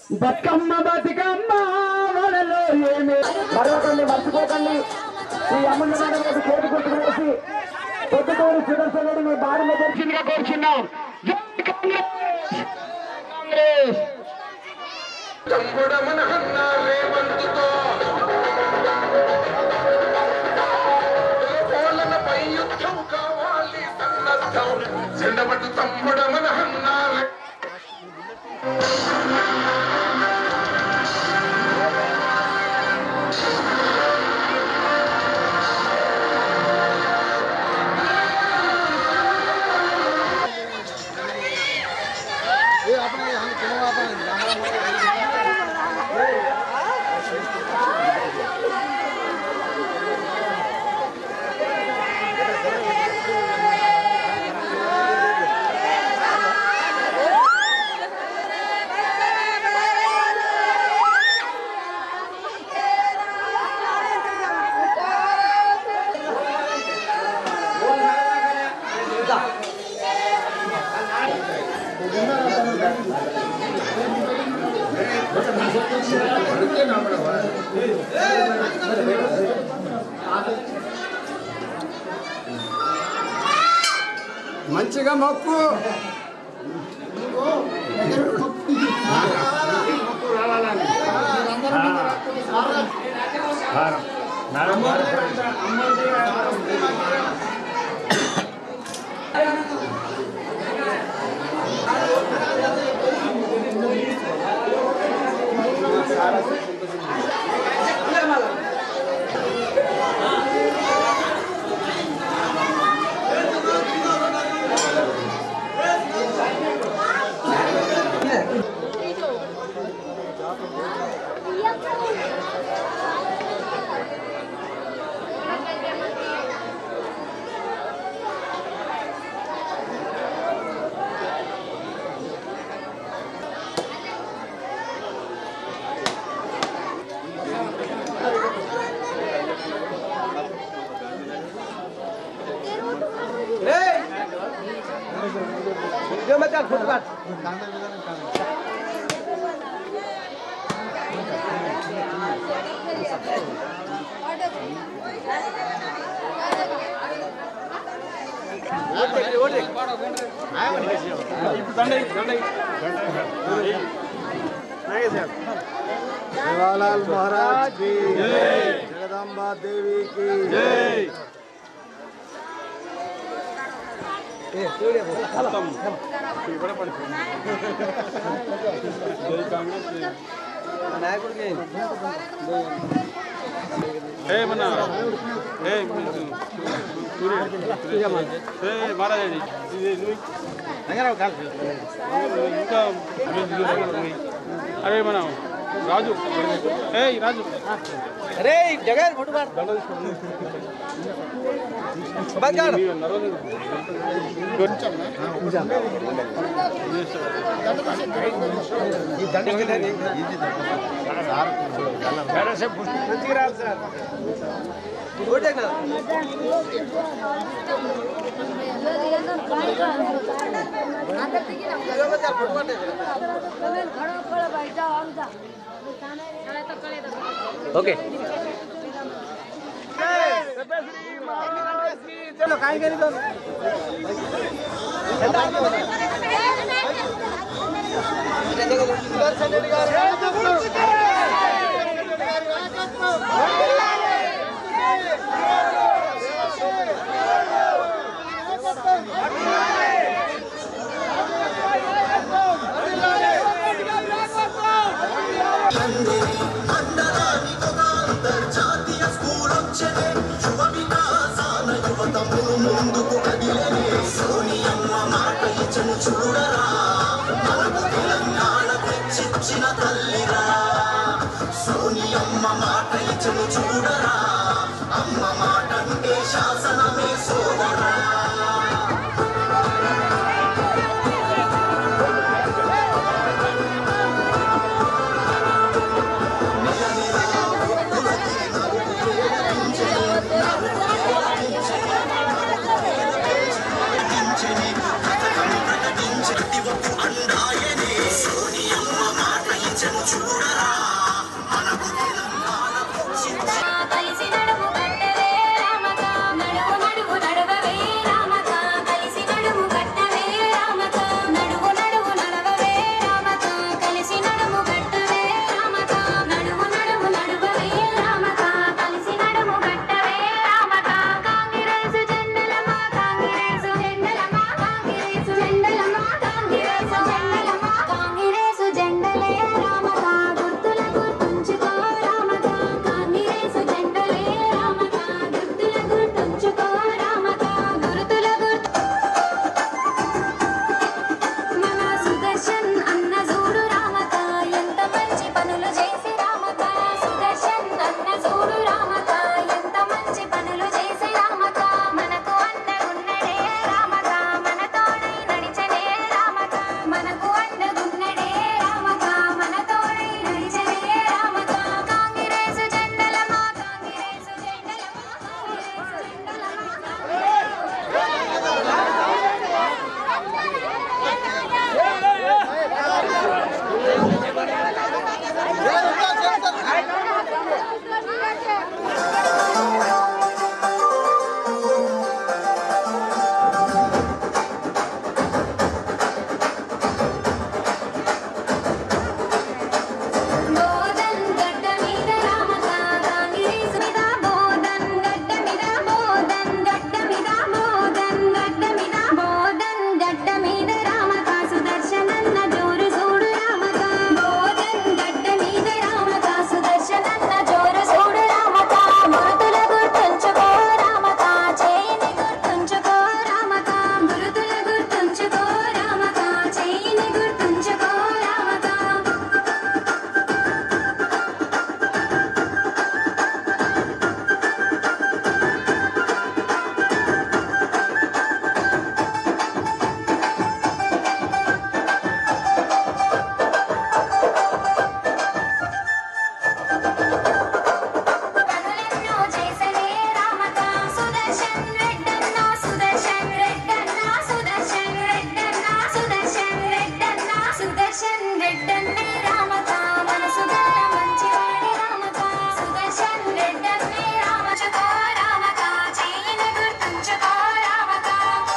బతుకమ్మ బతుకమ్మ వలలో ఏమి మరొకండి మర్చిపోకండి ఈ అమ్మన్న మేడం గారి చేతి గుర్తుకు వేసి పొద్దుటూరు సుదర్శన్ రెడ్డి మీ భారీ మెజార్టీగా కోరుచున్నాం జై కాంగ్రెస్ కాంగ్రెస్ చంపుడమన హన్న రేవంతుతో పోలనపై యుద్ధం కావాలి సన్నద్ధం చెండబట్టు తమ్ముడమన హన్న రే- మంచిగా మొక్కు सेवालाल महाराज की जगदम्बा देवी की जय అరే మన రాజు ఏ రాజు అరే జగన్ ఫోటో ఓకే అంతర్జాతీయ స్కూల్ వచ్చేదే యువ వికాసాల యువతములు ముందుకు కదిలేనే సోనియమ్మ మాట ఇచ్చను చూడరా మనకు తెలంగాణ తెచ్చిచ్చిన తల్లిరా సోనియమ్మ మాట ఇచ్చను చూడరా అమ్మ మాట అంటే శాసనమే సోదరా ప్రకటించని పథకం ప్రకటించి ప్రతి ఒక్క అండాయనే సోనియమ్మ మాట ఇచ్చను చూడరా మనకు తెలంగాణ కలిసి నడుము కట్టవే రామక నడుము నడుము నడవవే రామక కలిసి నడుము కట్టవే రామక నడుము నడుము నడవవే రామక కలిసి నడుము కట్టవే రామక నడుము నడుము నడవవే రామక కలిసి నడుము కట్టవే రామక కాంగ్రెస్ జెండలమా కాంగ్రెస్ జెండలమా కాంగ్రెస్ జెండలమా కాంగ్రెస్ జెండలమా కాంగ్రెస్ జెండలే రామక గుర్తుల గుర్తుంచుకో రామక కాంగ్రెస్ జెండలే రామక గుర్తుల గుర్తుంచుకో రామక గుర్తుల గుర్తు మన సుదర్శన్ అన్న చూడు రామక ఎంత మంచి పనులు చేసి రామక సుదర్శన్ అన్న చూడు రామక ఎంత మంచి పనులు చేసి రామక మనకు అండగున్నడే రామక మన తోడై నడిచనే రామక మనకు అండగున్నడే రామక మన తోడై నడిచనే రామక కాంగ్రెస్ జెండలమా కాంగ్రెస్ జెండలమా కాంగ్రెస్ జెండలమా బోధన్ గడ్డ మీద రామక కాంగ్రెస్ మీద బోధన్ గడ్డ మీద బోధన్ గడ్డ మీద బోధన్ గడ్డ మీద బోధన్ గడ్డ మీద రామక సుదర్శనన్న జోరు చూడు రామక బోధన్ గడ్డ మీద రామక సుదర్శనన్న జోరు చూడు రామక గురుతుల గుర్తుంచుకో రామక చేయిని గుర్తుంచుకో రామక గురుతుల గుర్తుంచుకో రామక చేయిని గుర్తుంచుకో రామక కనులెన్నో చేసనే రామక సుదర్శన్ రెడ్డన్న సుదర్శన్ రెడ్డన్న సుదర్శన్ రెడ్డన్న సుదర్శన్ రెడ్డన్న సుదర్శన్ రెడ్డన్నే రామక మనసు గల్ల మంచివాడి రామక సుదర్శన్ రెడ్డన్నే రామచుకో రామక చేయిని గుర్తుంచుకో రామక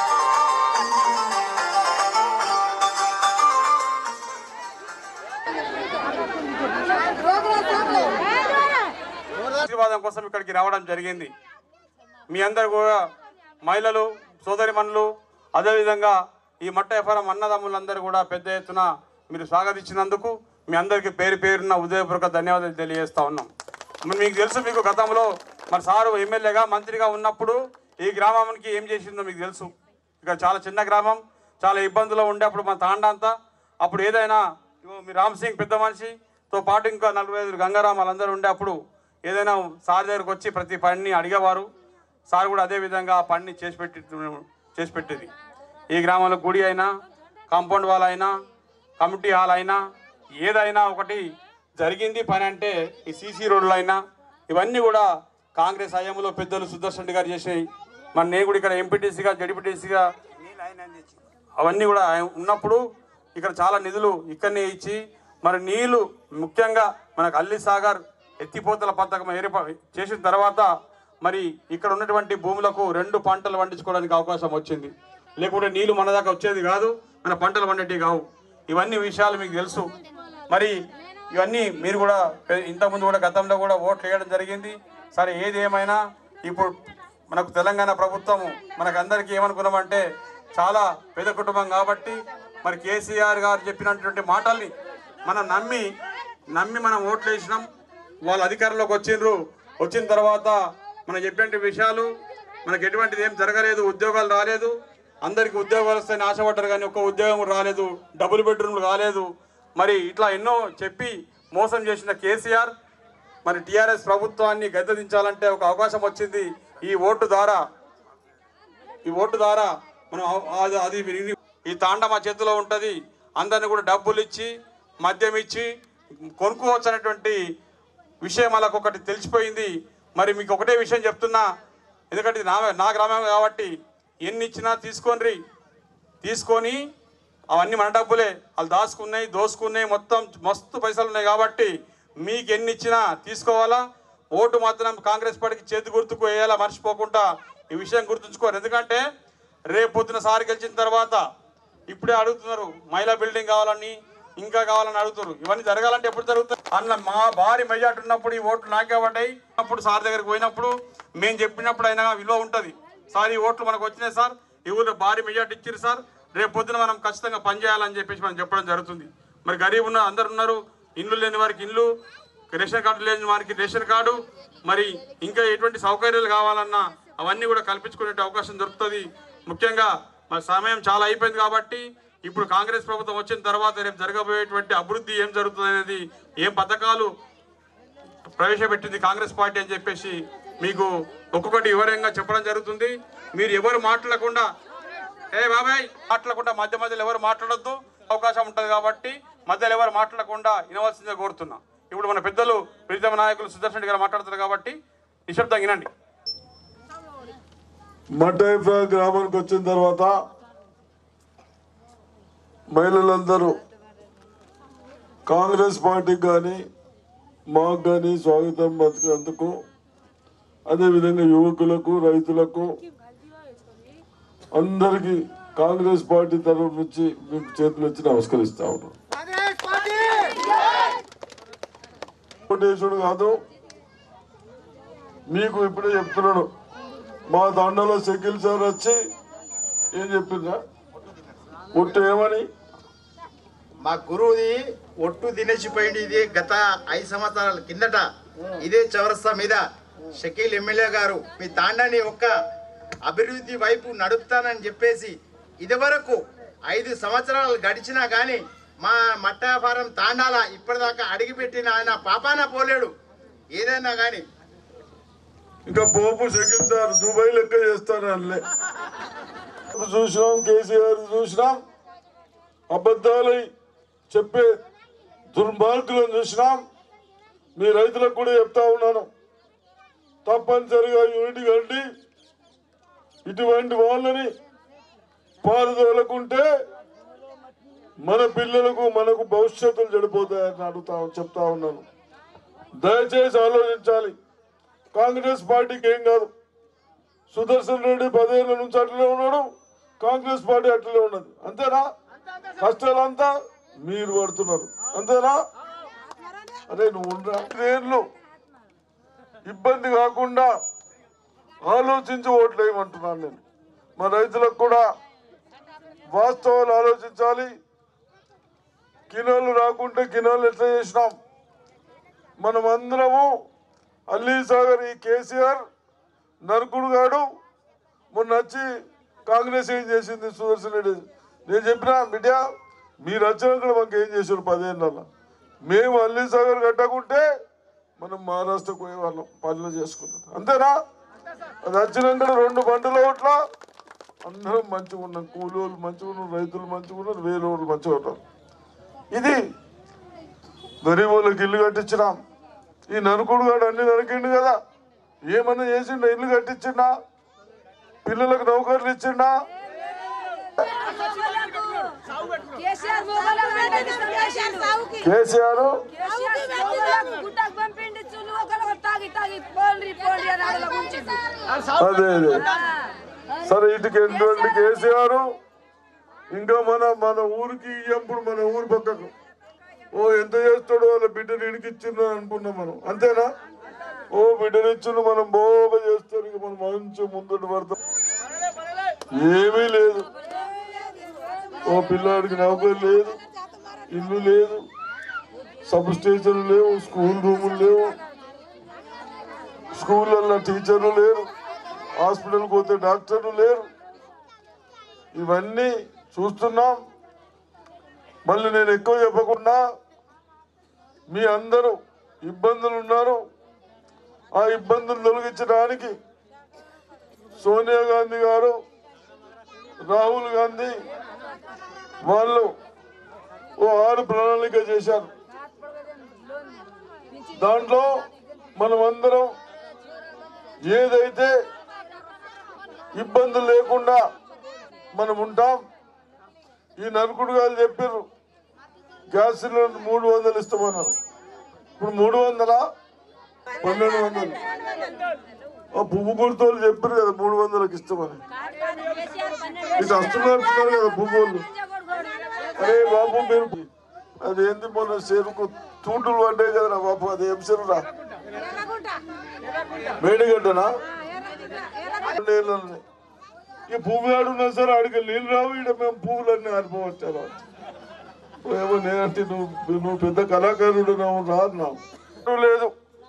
ఆశీర్వాదం కోసం ఇక్కడికి రావడం జరిగింది మీ అందరు కూడా మహిళలు సోదరిమణులు అదేవిధంగా ఈ మట్ట ఎఫరం అన్నదమ్ములందరూ కూడా పెద్ద ఎత్తున మీరు స్వాగతించినందుకు మీ అందరికీ పేరు పేరున ఉదయపూర్వక ధన్యవాదాలు తెలియజేస్తా ఉన్నాం మరి మీకు తెలుసు మీకు గతంలో మరి సారు ఎమ్మెల్యేగా మంత్రిగా ఉన్నప్పుడు ఈ గ్రామానికి ఏం చేసిందో మీకు తెలుసు ఇక్కడ చాలా చిన్న గ్రామం చాలా ఇబ్బందులు ఉండే అప్పుడు మన తాండా అంతా అప్పుడు ఏదైనా ఇగో మీ రామ్ సింగ్ పెద్ద మనిషితో పాటు ఇంకా నలభై ఐదు గంగారాం వాళ్ళందరూ ఉండే అప్పుడు ఏదైనా సార్ దగ్గరకు వచ్చి ప్రతి పనిని అడిగేవారు సార్ కూడా అదే విధంగా ఆ పనిని చేసి పెట్టి చేసి పెట్టేది ఈ గ్రామంలో గుడి అయినా కాంపౌండ్ వాల్ అయినా కమిటీ హాల్ అయినా ఏదైనా ఒకటి జరిగింది పని అంటే ఈ సీసీ రోడ్లు అయినా ఇవన్నీ కూడా కాంగ్రెస్ హయాంలో పెద్దలు సుదర్శన్ రెడ్డి గారు చేసినాయి మరి నేను కూడా ఇక్కడ ఎంపీటీసీగా జడిపిటీసీగా అవన్నీ కూడా ఆయన ఉన్నప్పుడు ఇక్కడ చాలా నిధులు ఇక్కడనే ఇచ్చి మరి నీళ్లు ముఖ్యంగా మనకు అల్లి సాగర్ ఎత్తిపోతల పథకం ఏర్పా చేసిన తర్వాత మరి ఇక్కడ ఉన్నటువంటి భూములకు రెండు పంటలు పండించుకోవడానికి అవకాశం వచ్చింది లేకుంటే నీళ్లు మన దాకా వచ్చేది కాదు మన పంటలు పండేటివి కావు ఇవన్నీ విషయాలు మీకు తెలుసు మరి ఇవన్నీ మీరు కూడా పె- ఇంతకుముందు కూడా గతంలో కూడా ఓట్లు వేయడం జరిగింది సరే ఏది ఏమైనా ఇప్పుడు మనకు తెలంగాణ ప్రభుత్వము మనకు అందరికీ ఏమనుకున్నామంటే చాలా పేద కుటుంబం కాబట్టి మరి కేసీఆర్ గారు చెప్పినటువంటి మాటల్ని మనం నమ్మి నమ్మి మనం ఓట్లు వేసినాం వాళ్ళు అధికారంలోకి వచ్చిండ్రు వచ్చిన తర్వాత మనం చెప్పినటువంటి విషయాలు మనకు ఎటువంటిది ఏం జరగలేదు ఉద్యోగాలు రాలేదు అందరికి ఉద్యోగాలు వస్తాయని ఆశపడ్డారు కానీ ఒక్క ఉద్యోగం రాలేదు డబుల్ బెడ్రూమ్లు కాలేదు మరి ఇట్లా ఎన్నో చెప్పి మోసం చేసిన కేసీఆర్ మరి టీఆర్ఎస్ ప్రభుత్వాన్ని గద్దెదించాలంటే ఒక అవకాశం వచ్చింది ఈ ఓటు ద్వారా ఈ ఓటు ద్వారా మనం అవ- అది అది విని- ఈ తాండ మా చేతిలో ఉంటుంది అందరిని కూడా డబ్బులు ఇచ్చి మద్యం ఇచ్చి కొనుక్కోవచ్చు అనేటువంటి విషయం వాళ్ళకు ఒకటి తెలిసిపోయింది మరి మీకు ఒకటే విషయం చెప్తున్నా ఎందుకంటే ఇది నా నా గ్రామం కాబట్టి ఎన్ని ఇచ్చినా తీసుకొని తీసుకొని అవన్నీ మన డబ్బులే వాళ్ళు దాచుకున్నాయి దోసుకున్నాయి మొత్తం మస్తు పైసలు ఉన్నాయి కాబట్టి మీకు ఎన్ని ఇచ్చినా తీసుకోవాలా ఓటు మాత్రం కాంగ్రెస్ పార్టీకి చేతి గుర్తుకు వేయాలా మర్చిపోకుండా ఈ విషయం గుర్తుంచుకోరు ఎందుకంటే రేపు పొద్దున సారి గెలిచిన తర్వాత ఇప్పుడే అడుగుతున్నారు మహిళా బిల్డింగ్ కావాలని ఇంకా కావాలని అడుగుతారు ఇవన్నీ జరగాలంటే ఎప్పుడు జరుగుతాయి అన్న మా భారీ మెజార్టీ ఉన్నప్పుడు ఈ ఓట్లు నాకే పడ్డాయి అప్పుడు సార్ దగ్గరికి పోయినప్పుడు మేము చెప్పినప్పుడు అయినా విలువ ఉంటుంది సార్ ఈ ఓట్లు మనకు వచ్చినాయి సార్ ఈ ఊళ్ళో భారీ మెజార్టీ ఇచ్చారు సార్ రేపు పొద్దున మనం ఖచ్చితంగా పనిచేయాలని చెప్పేసి మనం చెప్పడం జరుగుతుంది మరి గరీబ్ ఉన్న అందరు ఉన్నారు ఇల్లు లేని వారికి ఇల్లు రేషన్ కార్డు లేని వారికి రేషన్ కార్డు మరి ఇంకా ఎటువంటి సౌకర్యాలు కావాలన్నా అవన్నీ కూడా కల్పించుకునే అవకాశం దొరుకుతుంది ముఖ్యంగా మరి సమయం చాలా అయిపోయింది కాబట్టి ఇప్పుడు కాంగ్రెస్ ప్రభుత్వం వచ్చిన తర్వాత రేపు జరగబోయేటువంటి అభివృద్ధి ఏం జరుగుతుంది అనేది ఏం పథకాలు ప్రవేశపెట్టింది కాంగ్రెస్ పార్టీ అని చెప్పేసి మీకు ఒక్కొక్కటి వివరంగా చెప్పడం జరుగుతుంది మీరు ఎవరు మాట్లాడకుండా ఏ బాబాయ్ మాట్లాడకుండా మధ్య మధ్యలో ఎవరు మాట్లాడొద్దు అవకాశం ఉంటుంది కాబట్టి మధ్యలో ఎవరు మాట్లాడకుండా వినవలసిందే కోరుతున్నా ఇప్పుడు మన పెద్దలు ప్రీతమ నాయకులు సుదర్శన్ రెడ్డి గారు మాట్లాడుతున్నారు కాబట్టి నిశ్శబ్దంగా వినండి మటైఫా గ్రామానికి వచ్చిన తర్వాత మహిళలందరూ కాంగ్రెస్ పార్టీకి కానీ మాకు కానీ స్వాగతం పలికినందుకు అదేవిధంగా యువకులకు రైతులకు అందరికీ కాంగ్రెస్ పార్టీ తరఫు నుంచి మీకు చేతులు వచ్చి నమస్కరిస్తా ఉన్నాం ఓటేసుడు కాదు మీకు ఇప్పుడే చెప్తున్నాను మా దండలో సెకిల్ సార్ వచ్చి ఏం చెప్పిందా ఒట్టు ఏమని మా గురువుది ఒట్టు తినేసిపోయింది ఇది గత ఐదు సంవత్సరాల కిందట ఇదే చౌరస్తా మీద షకీల్ ఎమ్మెల్యే గారు మీ తాండాన్ని ఒక్క అభివృద్ధి వైపు నడుపుతానని చెప్పేసి ఇదివరకు ఐదు సంవత్సరాలు గడిచినా కానీ మా మట్ట వ్యాపారం తాండాల ఇప్పటిదాకా అడిగిపెట్టిన ఆయన పాపాన పోలేడు ఏదైనా కానీ ఇంకా పోపు సెకిల్ సార్ దుబాయ్ లెక్క చేస్తారు అనలే చూసినాం కేసీఆర్ చూసినాం అబద్ధాలై చెప్పే దుర్మార్గులను చూసినాం మీ రైతులకు కూడా చెప్తా ఉన్నాను తప్పనిసరిగా యూనిట్ కండి ఇటువంటి వాళ్ళని పారుదోలకుంటే మన పిల్లలకు మనకు భవిష్యత్తులు చెడిపోతాయని అడుగుతా చెప్తా ఉన్నాను దయచేసి ఆలోచించాలి కాంగ్రెస్ పార్టీకి ఏం కాదు సుదర్శన్ రెడ్డి పదేళ్ల నుంచి అట్లనే ఉన్నాడు కాంగ్రెస్ పార్టీ అట్లనే ఉన్నది అంతేనా కష్టాలంతా మీరు పడుతున్నారు అంతేనా అరే నువ్వు ఉండరా ఏళ్ళు ఇబ్బంది కాకుండా ఆలోచించి ఓట్లు వేయమంటున్నాను నేను మా రైతులకు కూడా వాస్తవాలు ఆలోచించాలి కిలోలు రాకుంటే కిలోలు ఎట్లా చేసినాం మనం అందరము అల్లీ సాగర్ ఈ కేసీఆర్ నరకుడు గాడు మొన్న వచ్చి కాంగ్రెస్ ఏం చేసింది సుదర్శన్ రెడ్డి నేను చెప్పిన బిడ్డ మీరు వచ్చినాక మాకు ఏం చేశారు పదేళ్ళ మేము అల్లీ సాగర్ కట్టకుంటే మనం మహారాష్ట్రకు పోయే వాళ్ళం పనులు చేసుకున్నాం అంతేనా అది వచ్చినాక రెండు బండ్ల ఓట్ల అందరం మంచిగా ఉన్నాం కూలోళ్ళు మంచిగా ఉన్నారు రైతులు మంచిగా ఉన్నారు వేరే వాళ్ళు మంచిగా ఉన్నారు ఇది గరీబ్ వాళ్ళకి ఇల్లు కట్టించినాం ఈ నరుకుడు గాడు అన్ని నరికిండు కదా ఏమన్నా చేసిండా ఇల్లు కట్టించిండా పిల్లలకు నౌకర్లు ఇచ్చిండా కేసీఆర్ మొగలకు పెట్టిండు, కేసీఆర్ సావుకి. కేసీఆర్ కేసీఆర్ మొగలకు గుట్టకు పంపిండి, చులు ఒకళ్ళకు తాగి తాగి పోండ్రి పోండ్రి అని ఆడలో ముంచిండు. అదే అదే సరే ఇటుకి ఎటువంటి కేసీఆర్ ఇంకా మన మన ఊరికి ఇయ్యంపుడు మన ఊరు పక్కకు ఓ ఎంత చేస్తాడో వాళ్ళ బిడ్డను ఇడికిచ్చిండ్రు అనుకున్నాం మనం అంతేనా ఓ బిడ్డనిచ్చిండు మనం బోగా చేస్తారు ఇక మనం మంచి ముందుకు పడతాం ఏమీ లేదు ఓ పిల్లాడికి నౌకరు లేదు ఇల్లు లేదు సబ్ స్టేషన్లు లేవు స్కూల్ రూములు లేవు స్కూళ్ళల్లో టీచర్లు లేరు హాస్పిటల్కి పోతే డాక్టర్లు లేరు ఇవన్నీ చూస్తున్నాం మళ్ళీ నేను ఎక్కువ చెప్పకుండా మీ అందరూ ఇబ్బందులు ఉన్నారు ఆ ఇబ్బందులు తొలగించడానికి సోనియా గాంధీ గారు రాహుల్ గాంధీ వాళ్ళు ఓ ఆరు ప్రణాళిక చేశారు దాంట్లో మనమందరం ఏదైతే ఇబ్బందులు లేకుండా మనం ఉంటాం ఈ నరుకుడు గారు చెప్పారు గ్యాస్ సిలిండర్ మూడు వందలు ఇస్తామన్నారు ఇప్పుడు మూడు వందలా పన్నెండు వందలు ఆ పువ్వు గుర్తోళ్ళు చెప్పారు కదా మూడు వందలకు ఇస్తామని ఇటు వస్తున్నారు కదా పువ్వులు అరే బాబు మీరు అదేంది మొన్న చెరుకు తూటులు పడ్డాయి కదరా బాబు అది ఏం చెరురా మేడిగడ్డనా నీళ్ళని ఈ పువ్వు ఆడున్నా సరే ఆడికి నీళ్ళు రావు ఇక్కడ మేము పువ్వులన్నీ ఆరిపోవచ్చారు ఏమో నేనంటే నువ్వు నువ్వు పెద్ద కళాకారుడు నువ్వు రాదు లేదు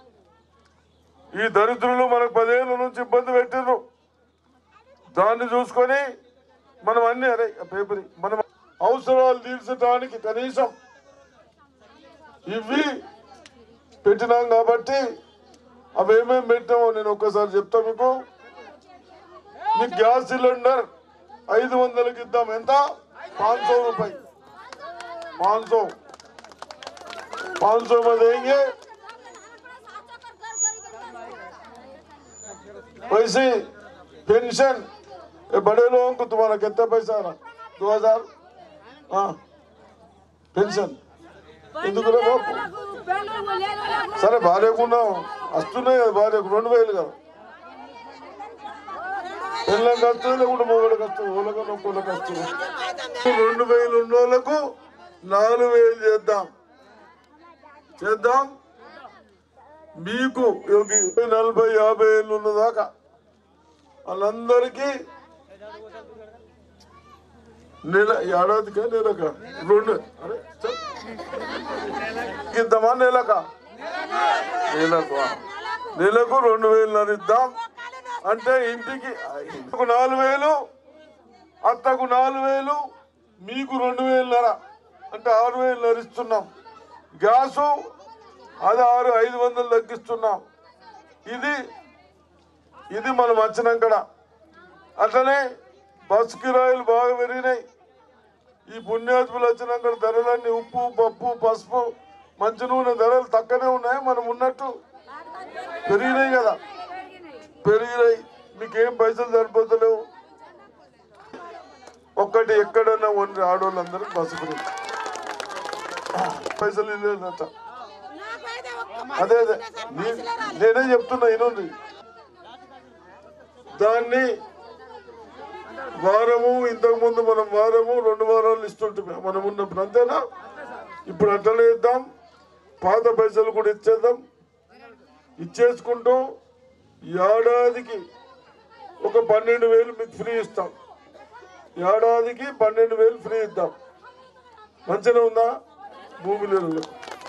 ఈ దరిద్రులు మనకు పదేళ్ళ నుంచి ఇబ్బంది పెట్టిండ్రు దాన్ని చూసుకొని మనం అన్ని అరే ఆ పేపర్ ఇ. మనం అవసరాలు తీర్చడానికి కనీసం ఇవి పెట్టినాం కాబట్టి అవి ఏమేమి పెట్టామో నేను ఒక్కసారి చెప్తా మీకు మీ గ్యాస్ సిలిండర్ ఐదు వందలకి ఇద్దాం ఎంత పాँच सौ रुपए पाँच सौ पाँच सौ में देंगे वैसे पेंशन ये बड़े लोगों को तुम्हारा कितना पैसा आ रहा दो हजार हाँ पेंशन ఎందుకు రే బాబు సరే భార్యకున్నాం వస్తున్నాయి కదా భార్యకు రెండు వేలు కదా పిల్లలకు వస్తుంది లేకుంటే మూగడికి వస్తుంది ఊళ్ళకన్నా ఒక్కోళ్ళకి వస్తుంది రెండు వేలు ఉన్న వాళ్ళకు నాలుగు వేలు చేద్దాం చేద్దాం మీకు యోగి నలభై యాభై ఏళ్ళు ఉన్నదాకా వాళ్ళందరికీ నెల ఏడాదికా నెలక రెండు అరే చెప్. ఇద్దామా నెలక నెలకు నెలకు రెండు వేలున్నర ఇద్దాం అంటే ఇంటికి ఇంటికి నాలుగు వేలు అత్తకు నాలుగు వేలు మీకు రెండు వేలున్నర అంటే ఆరు వేలున్నర ఇస్తున్నాం గ్యాసు అది ఆరు ఐదు వందలు తగ్గిస్తున్నాం ఇది ఇది మనం వచ్చినాకడ అట్లనే బస్ కిరాయిలు బాగా పెరిగినాయి ఈ పుణ్యాత్ములు వచ్చినాక ధరలన్నీ ఉప్పు పప్పు పసుపు మంచి నూనె ధరలు తక్కువనే ఉన్నాయి మనం ఉన్నట్టు పెరిగినాయి కదా పెరిగినాయి మీకేం పైసలు సరిపోతలేవు ఒక్కటి ఎక్కడన్నా ఉన్న ఆడవాళ్ళందరూ బస్సు గురించి పైసలు లేదట అదే అదే నీ- నేనే చెప్తున్నా ఇనుంది దాన్ని వారము ఇంతకు ముందు మనం వారము రెండు వారాలు ఇస్తుంటే మనం ఉన్నప్పుడు అంతేనా ఇప్పుడు అట్లనే ఇద్దాం పాత పైసలు కూడా ఇచ్చేద్దాం ఇచ్చేసుకుంటూ ఏడాదికి ఒక పన్నెండు వేలు మీకు ఫ్రీ ఇస్తాం ఏడాదికి పన్నెండు వేలు ఫ్రీ ఇద్దాం మంచిగా ఉందా భూమి లేని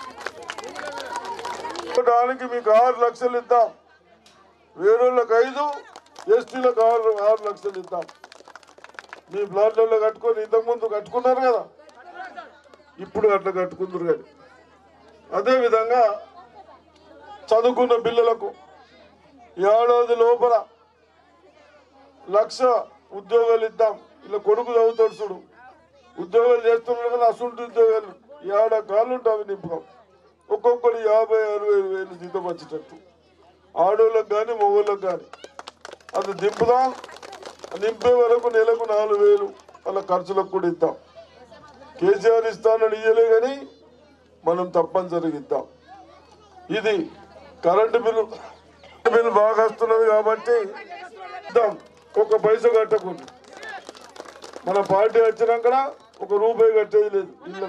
దానికి మీకు ఆరు లక్షలు ఇద్దాం వేరేళ్ళకి ఐదు ఎస్టీలకు ఆరు ఆరు లక్షలు ఇద్దాం మీ ప్లాట్లలో కట్టుకొని ఇంతకుముందు కట్టుకున్నారు కదా ఇప్పుడు అట్లా కట్టుకుందరు కానీ అదే విధంగా చదువుకున్న పిల్లలకు ఏడాది లోపల లక్ష ఉద్యోగాలు ఇద్దాం ఇలా కొడుకు చదువుతాడు చూడు ఉద్యోగాలు చేస్తున్నాడు కదా అసలు ఉద్యోగాలు ఏడా కాళ్ళు ఉంటావి నింపుతాం ఒక్కొక్కరు యాభై అరవై వేలు జీతం వచ్చేటట్టు ఆడోళ్ళకి కానీ మగోళ్ళకి కానీ అది దింపుదాం నింపే వరకు నెలకు నాలుగు వేలు వాళ్ళ ఖర్చులకు కూడా ఇద్దాం కేసీఆర్ ఇస్తానని ఇయ్యలే కానీ మనం తప్పనిసరిగా ఇద్దాం ఇది కరెంటు బిల్లు కరెంటు బిల్లు బాగా వస్తున్నది కాబట్టి ఇద్దాం ఒక పైసా కట్టకుండా మన పార్టీ వచ్చినాక ఒక రూపాయి కట్టేది లేదు ఇల్లు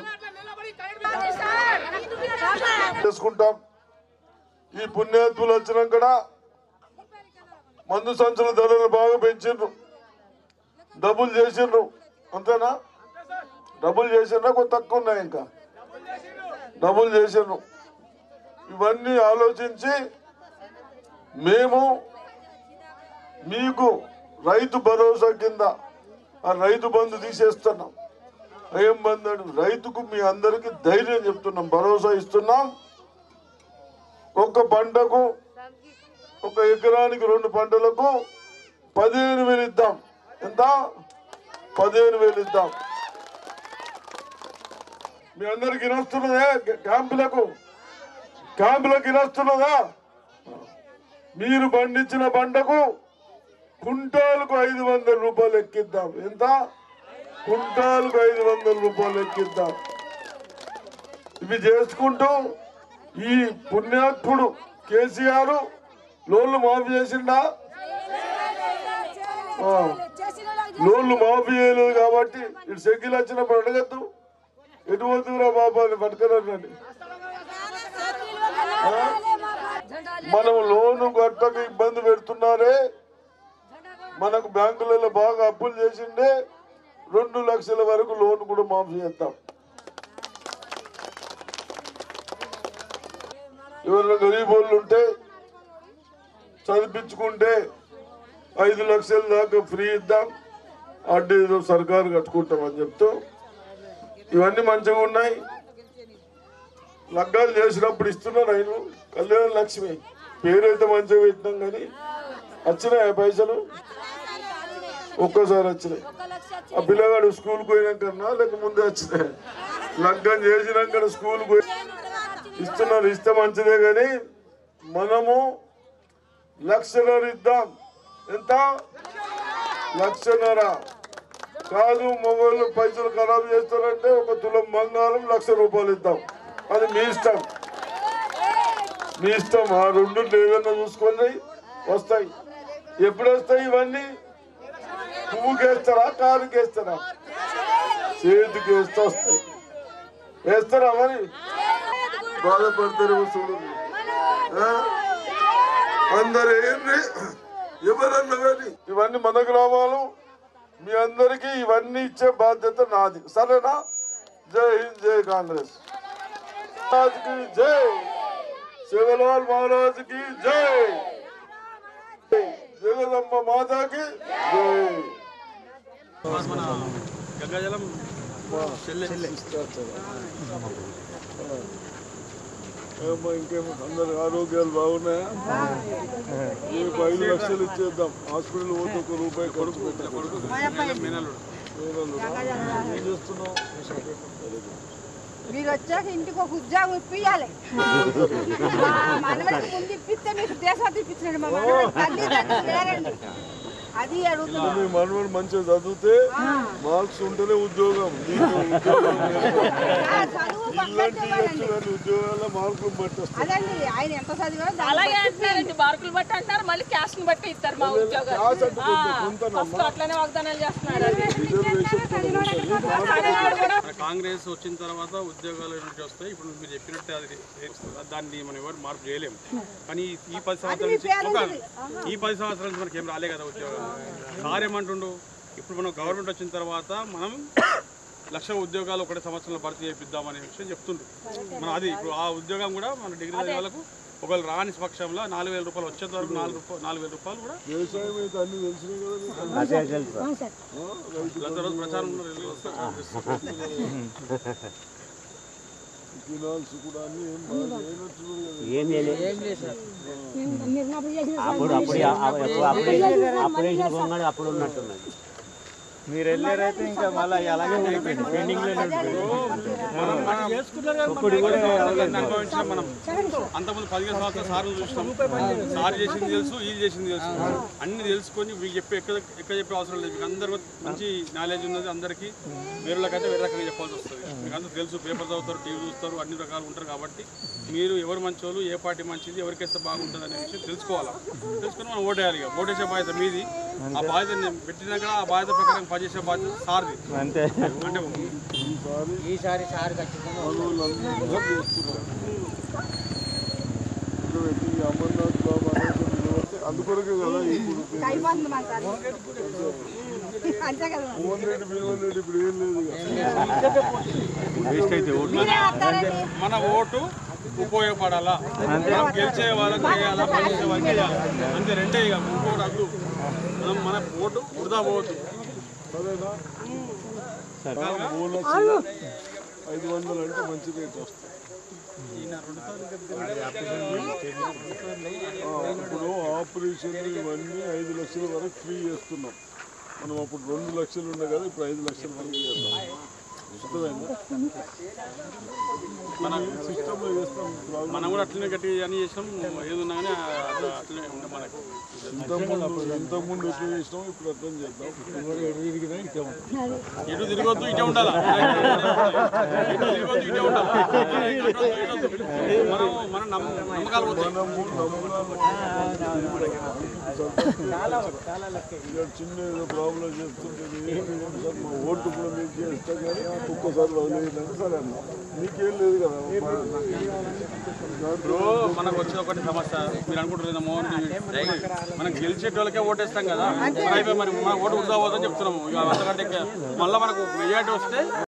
చేసుకుంటాం ఈ పుణ్యాత్ములు వచ్చినాక మందు సంచుల ధరలు బాగా పెంచిండ్రు డబ్బులు చేసిండ్రు అంతేనా డబ్బులు చేసిండ్రా కొంత తక్కువ ఉన్నాయి ఇంకా డబ్బులు చేసిండ్రు ఇవన్నీ ఆలోచించి మేము మీకు రైతు భరోసా కింద ఆ రైతు బంధు తీసేస్తున్నాం ఏం బంధు అంటే రైతుకు మీ అందరికి ధైర్యం చెప్తున్నాం భరోసా ఇస్తున్నాం ఒక్క పంటకు ఒక ఎకరానికి రెండు పంటలకు పదిహేను వేలు ఇద్దాం ఎంత పదిహేను వేలు ఇద్దాం మీ అందరికి వినొస్తున్నదే క్యాంపులకు క్యాంపులకు వినొస్తున్నదా మీరు పండించిన పంటకు కుంటాలకు ఐదు వందల రూపాయలు ఎక్కిద్దాం ఎంత కుంటాలకు ఐదు వందల రూపాయలు ఎక్కిద్దాం ఇవి చేసుకుంటూ ఈ పుణ్యాత్ముడు కేసీఆర్ లోన్లు మాఫీ చేసిండా ఆ. లోన్లు మాఫీ చేయలేదు కాబట్టి ఇటు సెగ్గిలు వచ్చినప్పుడు అడగద్దు ఎటు పోతుందిరా బాబా అని పట్టుకున్నారండి మనం లోను కట్టక ఇబ్బంది పెడుతున్నారే మనకు బ్యాంకులలో బాగా అప్పులు చేసిండే రెండు లక్షల వరకు లోన్ కూడా మాఫీ చేస్తాం ఎవరైనా గరీబ్ వాళ్ళు ఉంటే చదివించుకుంటే ఐదు లక్షల దాకా ఫ్రీ ఇద్దాం అడ్డీ ఏదో సర్కారు కట్టుకుంటామని చెప్తూ ఇవన్నీ మంచిగా ఉన్నాయి లగ్గాలు చేసినప్పుడు ఇస్తున్నారు ఆయన కళ్యాణ లక్ష్మి పేరైతే మంచిగా పెట్టినాం కానీ వచ్చినాయి పైసలు ఒక్కసారి వచ్చినాయి ఆ పిల్లగాడు స్కూల్కి పోయినాకన్నా లేక ముందే వచ్చినాయి లగ్గం చేసినాక స్కూల్కి పోయి ఇస్తున్నారు ఇస్తే మంచిదే కానీ మనము లక్షన్నర ఇద్దాం ఎంత లక్షన్నర కాదు మొగోళ్ళు పైసలు ఖరాబ్ చేస్తారంటే ఒక తులం బంగారం లక్ష రూపాయలు ఇద్దాం అది మీ ఇష్టం మీ ఇష్టం ఆ రెండు ఏదన్నా చూసుకోండి వస్తాయి ఎప్పుడు వస్తాయి ఇవన్నీ పువ్వుకి వేస్తారా కారుకి వేస్తారా చేతికి వేస్తే వస్తాయి వేస్తారా మరి బాధపడతారు చూడండి ఆ? అందరు ఏంటి ఎవరన్నా కానీ ఇవన్నీ మన గ్రామాలు మీ అందరికీ ఇవన్నీ ఇచ్చే బాధ్యత నాది సరేనా జై హింద్ జై కాంగ్రెస్ మహారాజ్కి జై శివలాల్ మహారాజ్ కి జై జగదంబ మాతాకి జై మన గంగాజలం ఏమ్మా, ఇంకేమో అందరి ఆరోగ్యాలు బాగున్నాయా రేపు ఐదు లక్షలు ఇచ్చేద్దాం హాస్పిటల్ పోతే ఒక రూపాయి ఖర్చు పెట్టకూడదు. మేనల్లుడు ఏం చేస్తున్నావు మీరు వచ్చాక ఇంటికి ఒక ఉద్యోగం ఇప్పియాలి మా మనవడికి ముందు ఇప్పిస్తే మీకు దేశం ఇప్పించండి మా మనవడి తల్లిదండ్రులు లేరండి అది అడుగుతున్నాం మీ మనవడు మంచిగా చదివితే మార్క్స్ ఉంటేనే ఉద్యోగం నీకు ఉద్యోగం లేదు. ఆ చదువు ఇలాంటి పక్కన ఇవ్వచ్చు కానీ ఉద్యోగాల మార్కులు బట్టి వస్తాయి అదండి ఆయన ఎంత చదివా అలాగే అంటున్నారండి మార్కులు బట్టి అంటున్నారు మళ్ళీ క్యాస్ట్ ని బట్టి ఇస్తారు మా ఉద్యోగాలు క్యాస్ట్ అంటే కొంచెం కొంతనమ్మా. ఫస్ట్ అట్లనే వాగ్దానాలు చేస్తున్నారు రిజర్వేషన్ మన కాంగ్రెస్ వచ్చిన తర్వాత ఉద్యోగాలు నుంచి వస్తాయి ఇప్పుడు మీరు చెప్పినట్టే అది దాన్ని మనం ఎవరు మార్పు చేయలేము కానీ ఈ- ఈ పది సంవత్సరాల నుంచి ఒక- ఈ పది సంవత్సరాల నుంచి మనకి ఏం రాలే కదా ఉద్యోగాలు సార్ ఏమంటుండు ఇప్పుడు మనం గవర్నమెంట్ వచ్చిన తర్వాత మనం లక్ష ఉద్యోగాలు ఒకటే సంవత్సరంలో భర్తీ చేపిద్దాం అనే విషయం చెప్తుండ్రు మనం అది ఇప్పుడు ఆ ఉద్యోగం కూడా మన డిగ్రీ చదివే వాళ్ళకు ఒకవేళ రాని పక్షంలో నాలుగు వేల రూపాయలు వచ్చేంత వరకు నాలుగు రూపాయలు నాలుగు వేల రూపాయలు కూడా వ్యవసాయం అయితే అన్ని తెలిసినాయి కదా నీకు? గత రోజు ప్రచారం ఉన్నారు, వెళ్ళి వస్తారు. ఫినాన్స్ కూడా అన్ని ఏం బాగా లేనట్టున్నారు కదా. ఏం చేయలేదు అప్పుడు అప్పుడు అప్పుడు ఆపరేషన్ పొంగడు అప్పుడు ఉన్నట్టున్నది మీరు వెళ్ళారైతే ఇంకా మళ్ళీ అలాగే అయిపోయింది పెండింగ్ మనం మనం ఇప్పుడు కూడా దాన్ని అనుభవించాం మనం అంతకుముందు పదిహేను సంవత్సరాలు సార్లు చూసినాం సార్ చేసింది తెలుసు ఇది చేసింది తెలుసు అన్ని తెలుసుకొని మీకు చెప్పే ఎక్కడ ఎక్కడ చెప్పే అవసరం లేదు మీకు అందరూ మంచి నాలెడ్జ్ ఉన్నది అందరికీ వేరేళ్ళకైతే వేరే రకంగా చెప్పాల్సి వస్తుంది మీకు అందరూ తెలుసు పేపర్ చదువుతారు టీవీ చూస్తారు అన్ని రకాలు ఉంటారు కాబట్టి మీరు ఎవరు మంచోళ్ళు ఏ పార్టీ మంచిది ఎవరికైతే బాగుంటుంది అనే విషయం తెలుసుకోవాలా తెలుసుకొని మనం ఓటేయాలి ఇక ఓటేసే బాధ్యత మీది ఆ బాధ్యత నేను పెట్టినాక ఆ బాధ్యత ప్రకారం పనిచేసే బాధ్యత సార్ది అంతే అంటే ఈసారి సార్ ఖచ్చితంగా పనులందరూ చేస్తున్నారు. ఇక్కడ పెట్టి ఈ అమర్నాథ్ బాబా అనేది నిలబడితే అందుకొరకే కదా ఇప్పుడు అయిపోతుంది మా సార్ అంతే కదా మోహన్ రెడ్డి భీమన్ రెడ్డి ఇప్పుడు ఏం లేదు ఇక. మీరే వస్తారండి మన ఓటు ఉపయోగపడాలా మనం గెలిచే వాళ్ళకి వేయాలా పనిచేసే వాళ్ళకి వేయాలి అంతే రెండే ఇక ఇంకోటి అద్దు మనం మన ఓటు వృధా పోవద్దు సరేనా ఆ, మూడు లక్షలు ఐదు వందలు అంటే మంచి రేట్ వస్తాయి ఆ, ఇప్పుడు ఆపరేషన్ ఇవన్నీ ఐదు లక్షల వరకు ఫ్రీ చేస్తున్నాం మనం అప్పుడు రెండు లక్షలు ఉండే కదా ఇప్పుడు ఐదు లక్షల వరకు చేద్దాం అర్థమైందా మన సిస్టంలో చేస్తాం మనం కూడా అట్లనే గట్టిగా అని చేసినాం ఏది ఉన్నా కానీ అట్లా అట్లనే ఉండే మనకు ఇంతకుముందు ఇంతకుముందు ఎట్లా చేసినాం ఇప్పుడు అర్థం చేద్దాం ఎవరు ఎటు తిరిగినా ఇట్లా ఉంటాం. ఎటు తిరగొద్దు ఇటే ఉండాలా ఎటు తిరగొద్దు ఇటే ఉండాలా మనం మన నమ్మ- నమ్మకాలు పోతాయి ఇక చిన్న ఏదో ప్రాబ్లం చేస్తుంటుంది సార్ మా ఓటు కూడా మీకు చేస్తా కానీ ఒక్కసారి వదిలేయండి సరే అన్న మీకేం లేదు కదా ఇప్పుడు మనకు వచ్చే ఒకటి సమస్య మీరు అనుకుంటారు మోహన్ మనం గెలిచేట వాళ్ళకే ఓటేస్తాం కదా మరి అయిపోయి మరి మన ఓటు వృధా పోదని చెప్తున్నాము ఇక అంతకంటే ఇంకా మళ్ళీ మనకు మెజార్టీ వస్తే